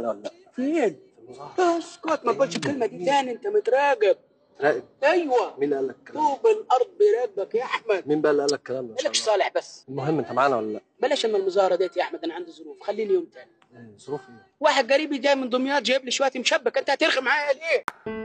معانا ولا لا فين المظاهره اسكت ما تقولش الكلمه دي تاني انت متراقب راقب ايوه مين اللي قال لك الكلام ده؟ طوب الارض بيراقبك يا احمد مين بقى اللي قال لك الكلام ده إن شاء مالكش الله؟ صالح بس المهم انت معانا ولا لا بلاش من المظاهره ديت يا احمد انا عندي ظروف خليني يوم تاني إيه، ظروف ايه واحد قريبي جاي من دمياط جايب لي شويه مشبك انت هترخي معايا ليه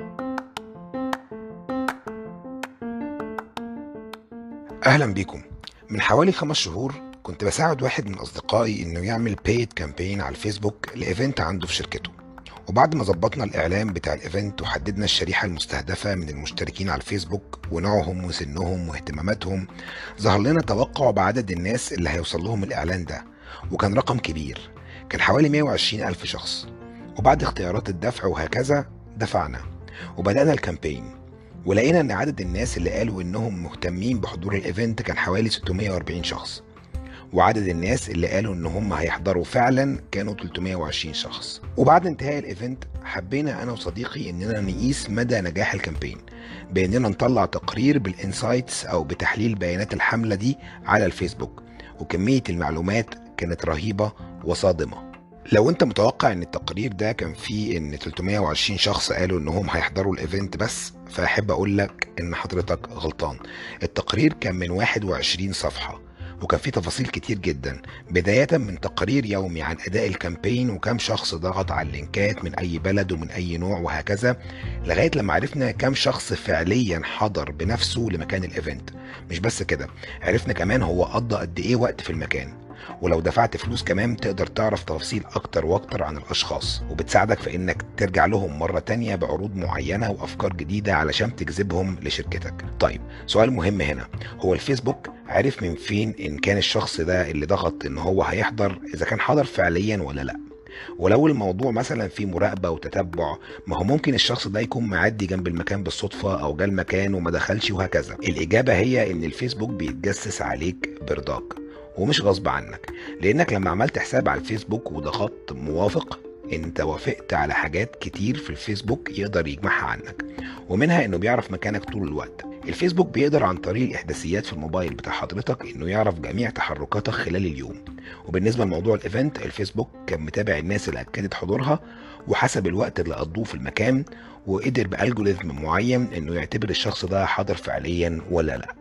أهلا بيكم من حوالي خمس شهور كنت بساعد واحد من أصدقائي إنه يعمل بيد كامبين على الفيسبوك لإيفنت عنده في شركته وبعد ما ظبطنا الإعلان بتاع الإيفنت وحددنا الشريحة المستهدفة من المشتركين على الفيسبوك ونوعهم وسنهم واهتماماتهم ظهر لنا توقع بعدد الناس اللي هيوصل لهم الإعلان ده وكان رقم كبير كان حوالي 120 ألف شخص وبعد اختيارات الدفع وهكذا دفعنا وبدأنا الكامبين ولقينا ان عدد الناس اللي قالوا انهم مهتمين بحضور الايفنت كان حوالي 640 شخص وعدد الناس اللي قالوا ان هم هيحضروا فعلا كانوا 320 شخص وبعد انتهاء الايفنت حبينا انا وصديقي اننا نقيس مدى نجاح الكامبين باننا نطلع تقرير بالانسايتس او بتحليل بيانات الحملة دي على الفيسبوك وكمية المعلومات كانت رهيبة وصادمة لو انت متوقع ان التقرير ده كان فيه ان 320 شخص قالوا انهم هيحضروا الايفنت بس فاحب اقول لك ان حضرتك غلطان التقرير كان من 21 صفحة وكان فيه تفاصيل كتير جدا بداية من تقرير يومي عن أداء الكامبين وكم شخص ضغط على اللينكات من أي بلد ومن أي نوع وهكذا لغاية لما عرفنا كم شخص فعليا حضر بنفسه لمكان الإيفنت مش بس كده عرفنا كمان هو قضى قد إيه وقت في المكان ولو دفعت فلوس كمان تقدر تعرف تفاصيل اكتر واكتر عن الاشخاص وبتساعدك في انك ترجع لهم مرة تانية بعروض معينة وافكار جديدة علشان تجذبهم لشركتك طيب سؤال مهم هنا هو الفيسبوك عرف من فين ان كان الشخص ده اللي ضغط ان هو هيحضر اذا كان حضر فعليا ولا لا ولو الموضوع مثلا فيه مراقبة وتتبع ما هو ممكن الشخص ده يكون معدي جنب المكان بالصدفة أو جه المكان وما دخلش وهكذا الإجابة هي إن الفيسبوك بيتجسس عليك برضاك ومش غصب عنك لانك لما عملت حساب على الفيسبوك وضغطت موافق انت وافقت على حاجات كتير في الفيسبوك يقدر يجمعها عنك ومنها انه بيعرف مكانك طول الوقت الفيسبوك بيقدر عن طريق الاحداثيات في الموبايل بتاع حضرتك انه يعرف جميع تحركاتك خلال اليوم وبالنسبه لموضوع الايفنت الفيسبوك كان متابع الناس اللي اكدت حضورها وحسب الوقت اللي قضوه في المكان وقدر بالجوريثم معين انه يعتبر الشخص ده حاضر فعليا ولا لا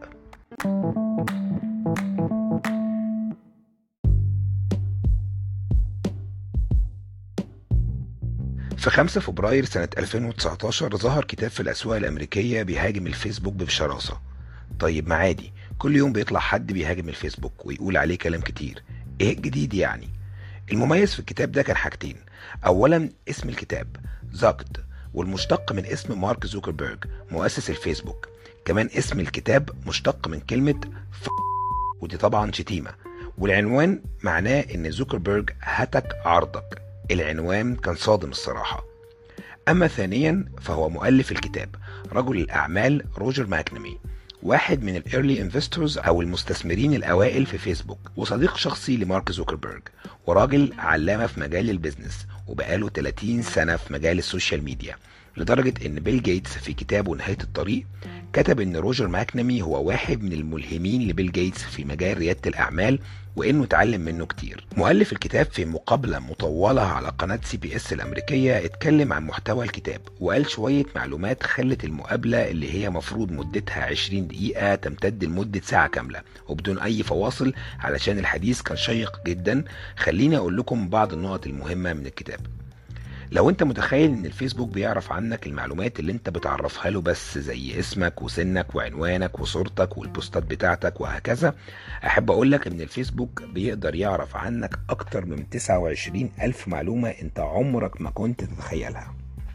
في 5 فبراير سنة 2019 ظهر كتاب في الأسواق الأمريكية بيهاجم الفيسبوك بشراسة طيب ما عادي كل يوم بيطلع حد بيهاجم الفيسبوك ويقول عليه كلام كتير ايه الجديد يعني المميز في الكتاب ده كان حاجتين اولا اسم الكتاب زاكد والمشتق من اسم مارك زوكربيرج مؤسس الفيسبوك كمان اسم الكتاب مشتق من كلمة ف... ودي طبعا شتيمة والعنوان معناه ان زوكربيرج هتك عرضك العنوان كان صادم الصراحة أما ثانيا فهو مؤلف الكتاب رجل الأعمال روجر ماكنمي واحد من الايرلي انفستورز او المستثمرين الاوائل في فيسبوك وصديق شخصي لمارك زوكربيرج وراجل علامة في مجال البيزنس وبقاله 30 سنة في مجال السوشيال ميديا لدرجة ان بيل جيتس في كتابه نهاية الطريق كتب ان روجر ماكنمي هو واحد من الملهمين لبيل جيتس في مجال ريادة الاعمال وانه اتعلم منه كتير مؤلف الكتاب في مقابلة مطولة على قناة سي بي اس الامريكية اتكلم عن محتوى الكتاب وقال شوية معلومات خلت المقابلة اللي هي مفروض مدتها 20 دقيقة تمتد لمدة ساعة كاملة وبدون اي فواصل علشان الحديث كان شيق جدا خليني اقول لكم بعض النقط المهمة من الكتاب لو انت متخيل ان الفيسبوك بيعرف عنك المعلومات اللي انت بتعرفها له بس زي اسمك وسنك وعنوانك وصورتك والبوستات بتاعتك وهكذا احب اقولك ان الفيسبوك بيقدر يعرف عنك اكتر من 29 الف معلومة انت عمرك ما كنت تتخيلها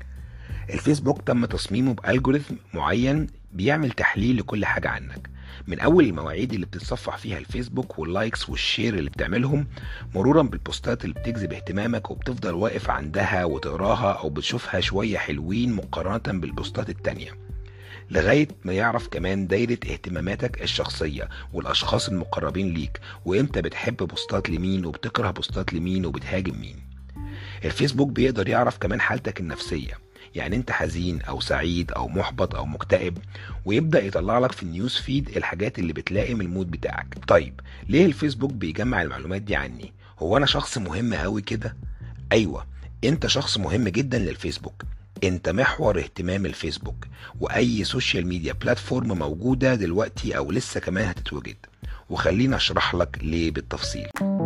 الفيسبوك تم تصميمه بالجوريثم معين بيعمل تحليل لكل حاجة عنك من اول المواعيد اللي بتتصفح فيها الفيسبوك واللايكس والشير اللي بتعملهم مرورا بالبوستات اللي بتجذب اهتمامك وبتفضل واقف عندها وتقراها او بتشوفها شوية حلوين مقارنة بالبوستات التانية لغاية ما يعرف كمان دايرة اهتماماتك الشخصية والأشخاص المقربين ليك وإمتى بتحب بوستات لمين وبتكره بوستات لمين وبتهاجم مين الفيسبوك بيقدر يعرف كمان حالتك النفسية يعني انت حزين او سعيد او محبط او مكتئب ويبدا يطلع لك في النيوز فيد الحاجات اللي بتلائم المود بتاعك طيب ليه الفيسبوك بيجمع المعلومات دي عني هو انا شخص مهم قوي كده ايوه انت شخص مهم جدا للفيسبوك انت محور اهتمام الفيسبوك واي سوشيال ميديا بلاتفورم موجودة دلوقتي او لسه كمان هتتوجد وخليني اشرح لك ليه بالتفصيل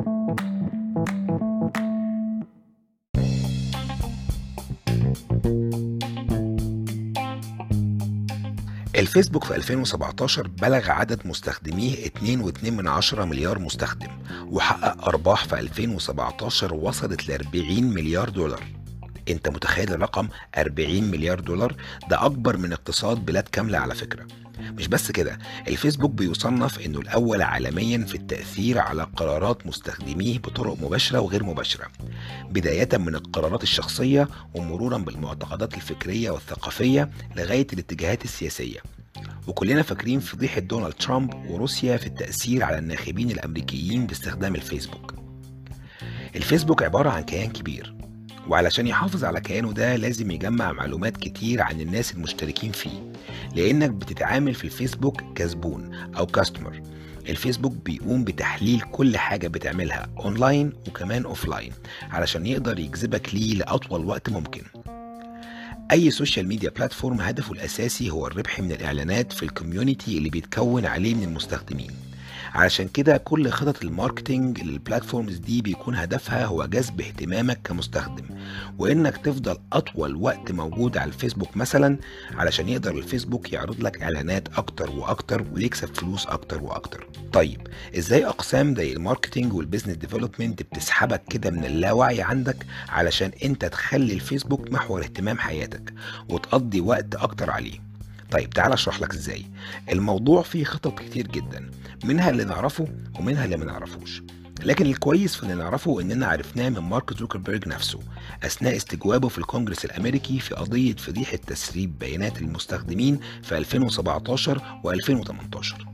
الفيسبوك في 2017 بلغ عدد مستخدميه 2.2 من عشرة مليار مستخدم وحقق أرباح في 2017 وصلت ل 40 مليار دولار انت متخيل الرقم 40 مليار دولار ده اكبر من اقتصاد بلاد كاملة على فكرة مش بس كده الفيسبوك بيصنف انه الاول عالميا في التأثير على قرارات مستخدميه بطرق مباشرة وغير مباشرة بداية من القرارات الشخصية ومرورا بالمعتقدات الفكرية والثقافية لغاية الاتجاهات السياسية وكلنا فاكرين فضيحة دونالد ترامب وروسيا في التأثير على الناخبين الأمريكيين باستخدام الفيسبوك الفيسبوك عبارة عن كيان كبير وعلشان يحافظ على كيانه ده لازم يجمع معلومات كتير عن الناس المشتركين فيه لأنك بتتعامل في الفيسبوك كزبون أو كاستمر الفيسبوك بيقوم بتحليل كل حاجة بتعملها أونلاين وكمان أوفلاين علشان يقدر يجذبك ليه لأطول وقت ممكن اي سوشيال ميديا بلاتفورم هدفه الاساسي هو الربح من الاعلانات في الكوميونتي اللي بيتكون عليه من المستخدمين علشان كده كل خطط الماركتينج للبلاتفورمز دي بيكون هدفها هو جذب اهتمامك كمستخدم وانك تفضل اطول وقت موجود على الفيسبوك مثلا علشان يقدر الفيسبوك يعرض لك اعلانات اكتر واكتر ويكسب فلوس اكتر واكتر طيب ازاي اقسام زي الماركتينج والبيزنس ديفلوبمنت بتسحبك كده من اللاوعي عندك علشان انت تخلي الفيسبوك محور اهتمام حياتك وتقضي وقت اكتر عليه طيب تعال اشرح لك ازاي الموضوع فيه خطط كتير جدا منها اللي نعرفه ومنها اللي ما نعرفوش لكن الكويس في اللي نعرفه اننا عرفناه من مارك زوكربيرج نفسه اثناء استجوابه في الكونجرس الامريكي في قضيه فضيحه تسريب بيانات المستخدمين في 2017 و2018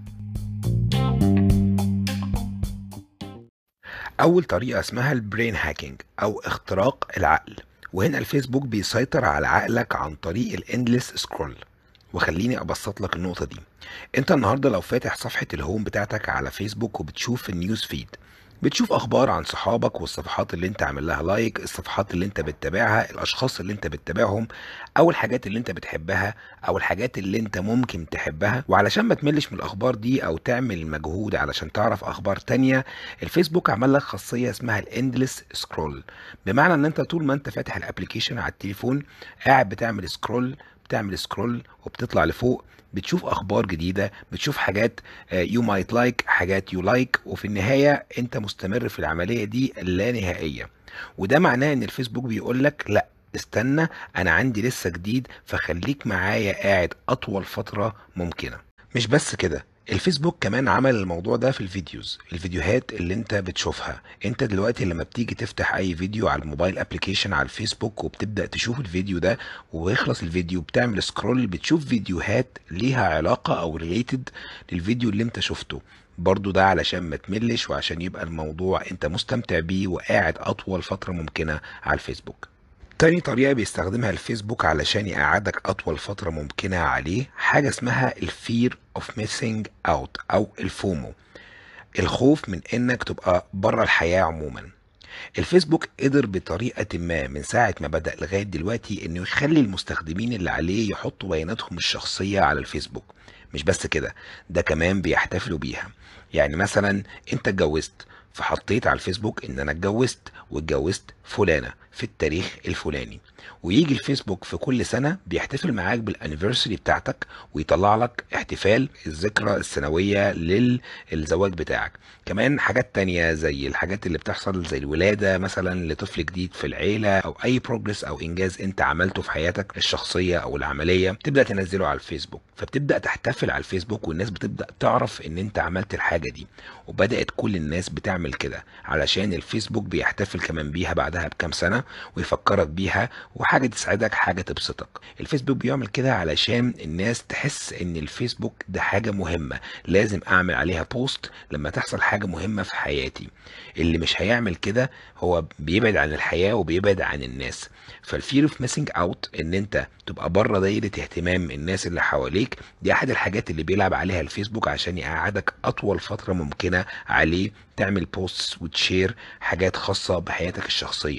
اول طريقه اسمها البرين هاكينج او اختراق العقل وهنا الفيسبوك بيسيطر على عقلك عن طريق الاندلس سكرول وخليني ابسط لك النقطه دي انت النهارده لو فاتح صفحه الهوم بتاعتك على فيسبوك وبتشوف النيوز فيد بتشوف اخبار عن صحابك والصفحات اللي انت عامل لها لايك الصفحات اللي انت بتتابعها الاشخاص اللي انت بتتابعهم او الحاجات اللي انت بتحبها او الحاجات اللي انت ممكن تحبها وعلشان ما تملش من الاخبار دي او تعمل مجهود علشان تعرف اخبار تانية الفيسبوك عمل لك خاصيه اسمها الاندلس سكرول بمعنى ان انت طول ما انت فاتح الابلكيشن على التليفون قاعد بتعمل سكرول بتعمل سكرول وبتطلع لفوق بتشوف اخبار جديده بتشوف حاجات يو مايت لايك حاجات يو لايك like, وفي النهايه انت مستمر في العمليه دي اللا نهائيه وده معناه ان الفيسبوك بيقول لك لا استنى انا عندي لسه جديد فخليك معايا قاعد اطول فتره ممكنه مش بس كده الفيسبوك كمان عمل الموضوع ده في الفيديوز الفيديوهات اللي انت بتشوفها انت دلوقتي لما بتيجي تفتح اي فيديو على الموبايل ابلكيشن على الفيسبوك وبتبدا تشوف الفيديو ده ويخلص الفيديو بتعمل سكرول بتشوف فيديوهات ليها علاقه او ريليتد للفيديو اللي انت شفته برضو ده علشان ما تملش وعشان يبقى الموضوع انت مستمتع بيه وقاعد اطول فتره ممكنه على الفيسبوك تاني طريقة بيستخدمها الفيسبوك علشان يقعدك أطول فترة ممكنة عليه حاجة اسمها الفير اوف ميسنج اوت أو الفومو الخوف من إنك تبقى بره الحياة عموما الفيسبوك قدر بطريقة ما من ساعة ما بدأ لغاية دلوقتي إنه يخلي المستخدمين اللي عليه يحطوا بياناتهم الشخصية على الفيسبوك مش بس كده ده كمان بيحتفلوا بيها يعني مثلا انت اتجوزت فحطيت على الفيسبوك ان انا اتجوزت واتجوزت فلانه في التاريخ الفلاني ويجي الفيسبوك في كل سنه بيحتفل معاك بالانيفرساري بتاعتك ويطلع لك احتفال الذكرى السنويه للزواج بتاعك كمان حاجات تانية زي الحاجات اللي بتحصل زي الولاده مثلا لطفل جديد في العيله او اي بروجرس او انجاز انت عملته في حياتك الشخصيه او العمليه تبدا تنزله على الفيسبوك فبتبدا تحتفل على الفيسبوك والناس بتبدا تعرف ان انت عملت الحاجه دي وبدات كل الناس بتعمل كده علشان الفيسبوك بيحتفل كمان بيها بعدها بكام سنه ويفكرك بيها وحاجه تسعدك حاجه تبسطك الفيسبوك بيعمل كده علشان الناس تحس ان الفيسبوك ده حاجه مهمه لازم اعمل عليها بوست لما تحصل حاجه مهمه في حياتي اللي مش هيعمل كده هو بيبعد عن الحياه وبيبعد عن الناس فالفير اوف ميسنج اوت ان انت تبقى بره دايره اهتمام الناس اللي حواليك دي احد الحاجات اللي بيلعب عليها الفيسبوك عشان يقعدك اطول فتره ممكنه عليه تعمل بوستس وتشير حاجات خاصه بحياتك الشخصيه او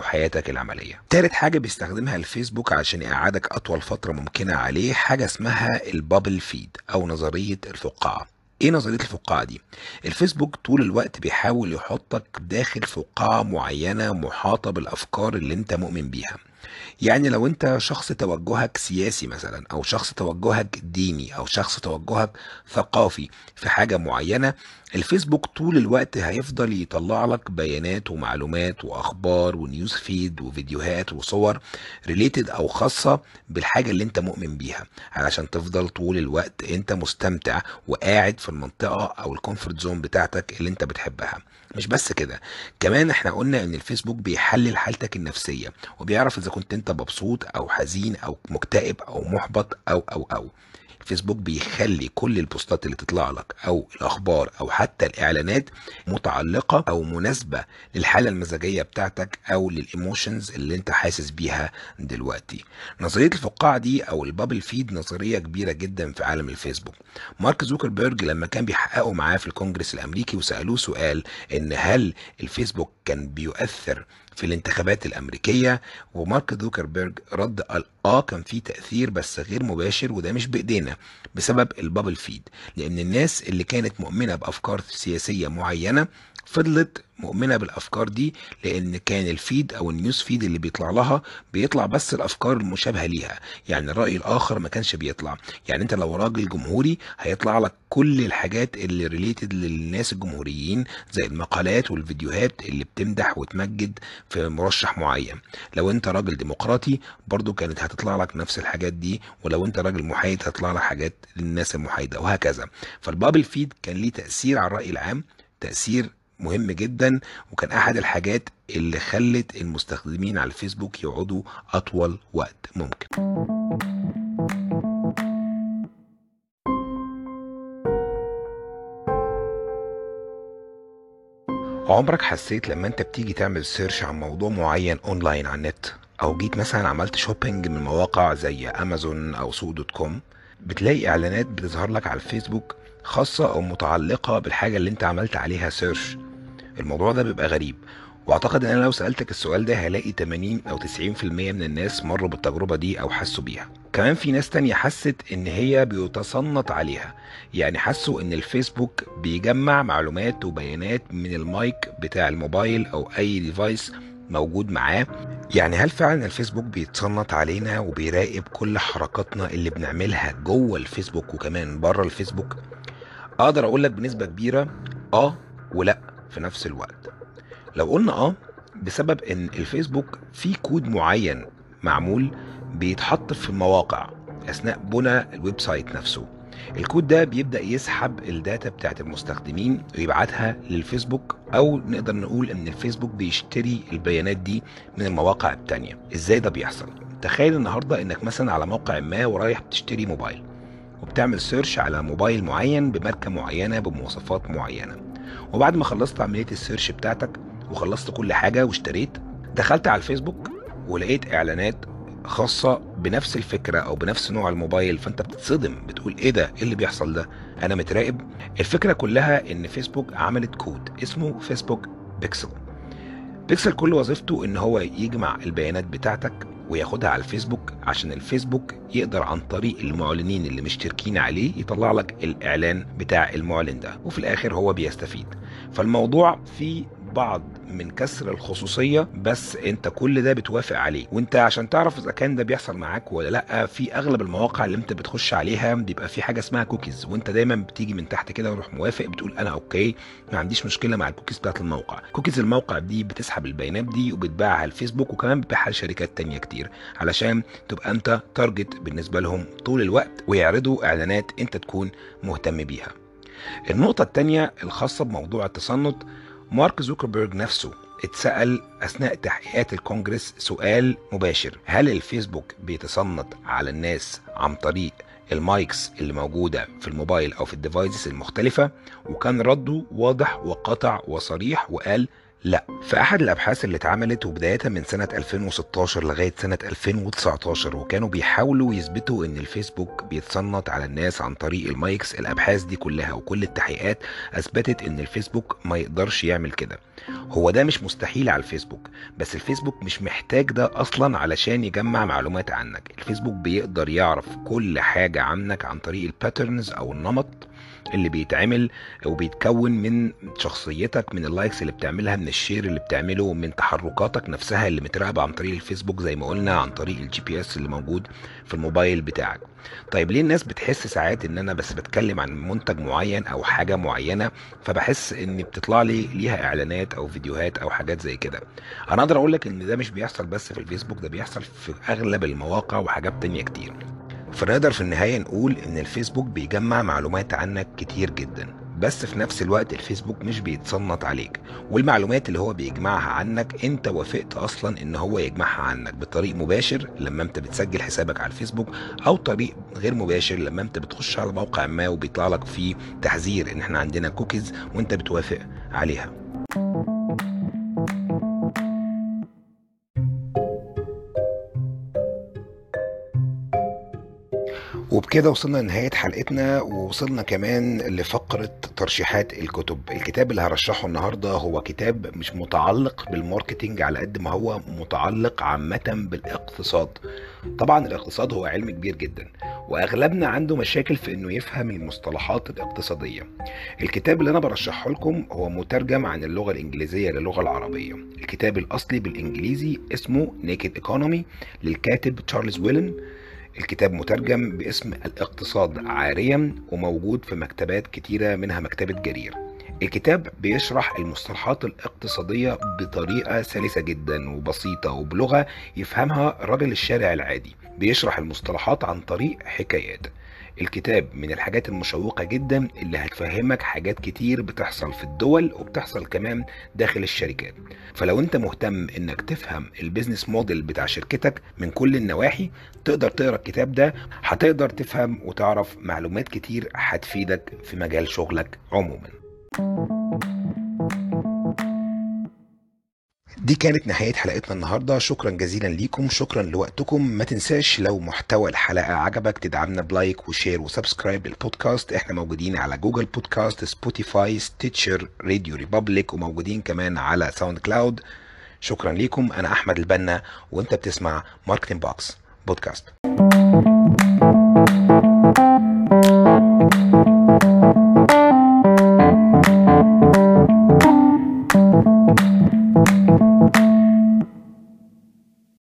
حياتك العملية تالت حاجة بيستخدمها الفيسبوك عشان يقعدك أطول فترة ممكنة عليه حاجة اسمها البابل فيد أو نظرية الفقاعة ايه نظريه الفقاعه دي الفيسبوك طول الوقت بيحاول يحطك داخل فقاعه معينه محاطه بالافكار اللي انت مؤمن بيها يعني لو انت شخص توجهك سياسي مثلا او شخص توجهك ديني او شخص توجهك ثقافي في حاجه معينه الفيسبوك طول الوقت هيفضل يطلع لك بيانات ومعلومات واخبار ونيوز فيد وفيديوهات وصور ريليتد او خاصه بالحاجه اللي انت مؤمن بيها علشان تفضل طول الوقت انت مستمتع وقاعد في المنطقه او الكومفورت زون بتاعتك اللي انت بتحبها مش بس كده كمان احنا قلنا ان الفيسبوك بيحلل حالتك النفسيه وبيعرف اذا كنت انت مبسوط او حزين او مكتئب او محبط او او او الفيسبوك بيخلي كل البوستات اللي تطلع لك او الاخبار او حتى الاعلانات متعلقه او مناسبه للحاله المزاجيه بتاعتك او للايموشنز اللي انت حاسس بيها دلوقتي نظريه الفقاعه دي او البابل فيد نظريه كبيره جدا في عالم الفيسبوك مارك زوكربيرج لما كان بيحققوا معاه في الكونجرس الامريكي وسالوه سؤال ان هل الفيسبوك كان بيؤثر في الانتخابات الامريكيه ومارك زوكربيرج رد قال اه كان في تاثير بس غير مباشر وده مش بايدينا بسبب البابل فيد لان الناس اللي كانت مؤمنه بافكار سياسيه معينه فضلت مؤمنة بالأفكار دي لأن كان الفيد أو النيوز فيد اللي بيطلع لها بيطلع بس الأفكار المشابهة ليها يعني الرأي الآخر ما كانش بيطلع يعني أنت لو راجل جمهوري هيطلع لك كل الحاجات اللي ريليتد للناس الجمهوريين زي المقالات والفيديوهات اللي بتمدح وتمجد في مرشح معين لو أنت راجل ديمقراطي برضو كانت هتطلع لك نفس الحاجات دي ولو أنت راجل محايد هتطلع لك حاجات للناس المحايدة وهكذا فالبابل فيد كان ليه تأثير على الرأي العام تأثير مهم جدا وكان احد الحاجات اللي خلت المستخدمين على الفيسبوك يقعدوا اطول وقت ممكن عمرك حسيت لما انت بتيجي تعمل سيرش عن موضوع معين اونلاين على النت او جيت مثلا عملت شوبينج من مواقع زي امازون او سوق دوت كوم بتلاقي اعلانات بتظهر لك على الفيسبوك خاصة او متعلقة بالحاجة اللي انت عملت عليها سيرش الموضوع ده بيبقى غريب واعتقد ان انا لو سالتك السؤال ده هلاقي 80 او 90% من الناس مروا بالتجربه دي او حسوا بيها كمان في ناس تانية حست ان هي بيتصنت عليها يعني حسوا ان الفيسبوك بيجمع معلومات وبيانات من المايك بتاع الموبايل او اي ديفايس موجود معاه يعني هل فعلا الفيسبوك بيتصنت علينا وبيراقب كل حركاتنا اللي بنعملها جوه الفيسبوك وكمان بره الفيسبوك اقدر اقول لك بنسبه كبيره اه ولا في نفس الوقت لو قلنا اه بسبب ان الفيسبوك فيه كود معين معمول بيتحط في المواقع اثناء بناء الويب سايت نفسه الكود ده بيبدا يسحب الداتا بتاعت المستخدمين ويبعتها للفيسبوك او نقدر نقول ان الفيسبوك بيشتري البيانات دي من المواقع التانية ازاي ده بيحصل تخيل النهارده انك مثلا على موقع ما ورايح تشتري موبايل وبتعمل سيرش على موبايل معين بماركه معينه بمواصفات معينه وبعد ما خلصت عمليه السيرش بتاعتك وخلصت كل حاجه واشتريت دخلت على الفيسبوك ولقيت اعلانات خاصة بنفس الفكرة أو بنفس نوع الموبايل فأنت بتتصدم بتقول إيه ده؟ إيه اللي بيحصل ده؟ أنا متراقب؟ الفكرة كلها إن فيسبوك عملت كود اسمه فيسبوك بيكسل. بيكسل كل وظيفته إن هو يجمع البيانات بتاعتك وياخدها على الفيسبوك عشان الفيسبوك يقدر عن طريق المعلنين اللي مشتركين عليه يطلع لك الإعلان بتاع المعلن ده وفي الآخر هو بيستفيد. فالموضوع فيه بعض من كسر الخصوصيه بس انت كل ده بتوافق عليه وانت عشان تعرف اذا كان ده بيحصل معاك ولا لا في اغلب المواقع اللي انت بتخش عليها بيبقى في حاجه اسمها كوكيز وانت دايما بتيجي من تحت كده وروح موافق بتقول انا اوكي ما عنديش مشكله مع الكوكيز بتاعت الموقع كوكيز الموقع دي بتسحب البيانات دي وبتباعها على الفيسبوك وكمان بتبيعها لشركات تانية كتير علشان تبقى انت تارجت بالنسبه لهم طول الوقت ويعرضوا اعلانات انت تكون مهتم بيها النقطة التانية الخاصة بموضوع التصنت مارك زوكربيرج نفسه اتسأل أثناء تحقيقات الكونجرس سؤال مباشر هل الفيسبوك بيتصنت على الناس عن طريق المايكس اللي موجودة في الموبايل أو في الديفايسز المختلفة وكان رده واضح وقطع وصريح وقال لا في احد الابحاث اللي اتعملت وبدايه من سنه 2016 لغايه سنه 2019 وكانوا بيحاولوا يثبتوا ان الفيسبوك بيتصنت على الناس عن طريق المايكس الابحاث دي كلها وكل التحقيقات اثبتت ان الفيسبوك ما يقدرش يعمل كده هو ده مش مستحيل على الفيسبوك بس الفيسبوك مش محتاج ده اصلا علشان يجمع معلومات عنك الفيسبوك بيقدر يعرف كل حاجة عنك عن طريق الباترنز او النمط اللي بيتعمل وبيتكون من شخصيتك من اللايكس اللي بتعملها من الشير اللي بتعمله من تحركاتك نفسها اللي متراقبه عن طريق الفيسبوك زي ما قلنا عن طريق الجي بي اس اللي موجود في الموبايل بتاعك طيب ليه الناس بتحس ساعات ان انا بس بتكلم عن منتج معين او حاجه معينه فبحس ان بتطلع لي ليها اعلانات او فيديوهات او حاجات زي كده انا اقدر اقول لك ان ده مش بيحصل بس في الفيسبوك ده بيحصل في اغلب المواقع وحاجات تانية كتير فنقدر في النهاية نقول إن الفيسبوك بيجمع معلومات عنك كتير جدا بس في نفس الوقت الفيسبوك مش بيتصنت عليك والمعلومات اللي هو بيجمعها عنك انت وافقت اصلا ان هو يجمعها عنك بطريق مباشر لما انت بتسجل حسابك على الفيسبوك او طريق غير مباشر لما انت بتخش على موقع ما وبيطلع لك فيه تحذير ان احنا عندنا كوكيز وانت بتوافق عليها وبكده وصلنا لنهاية حلقتنا ووصلنا كمان لفقرة ترشيحات الكتب الكتاب اللي هرشحه النهاردة هو كتاب مش متعلق بالماركتينج على قد ما هو متعلق عامة بالاقتصاد طبعا الاقتصاد هو علم كبير جدا واغلبنا عنده مشاكل في انه يفهم المصطلحات الاقتصادية الكتاب اللي انا برشحه لكم هو مترجم عن اللغة الانجليزية للغة العربية الكتاب الاصلي بالانجليزي اسمه نيكد ايكونومي للكاتب تشارلز ويلن الكتاب مترجم باسم الاقتصاد عاريا وموجود في مكتبات كتيرة منها مكتبة جرير الكتاب بيشرح المصطلحات الاقتصادية بطريقة سلسة جدا وبسيطة وبلغة يفهمها رجل الشارع العادي بيشرح المصطلحات عن طريق حكايات الكتاب من الحاجات المشوقة جدا اللي هتفهمك حاجات كتير بتحصل في الدول وبتحصل كمان داخل الشركات فلو انت مهتم انك تفهم البيزنس موديل بتاع شركتك من كل النواحي تقدر تقرا الكتاب ده هتقدر تفهم وتعرف معلومات كتير هتفيدك في مجال شغلك عموما دي كانت نهاية حلقتنا النهاردة شكرا جزيلا ليكم شكرا لوقتكم ما تنساش لو محتوى الحلقة عجبك تدعمنا بلايك وشير وسبسكرايب للبودكاست احنا موجودين على جوجل بودكاست سبوتيفاي ستيتشر راديو ريبابليك وموجودين كمان على ساوند كلاود شكرا ليكم انا احمد البنا وانت بتسمع ماركتنج بوكس بودكاست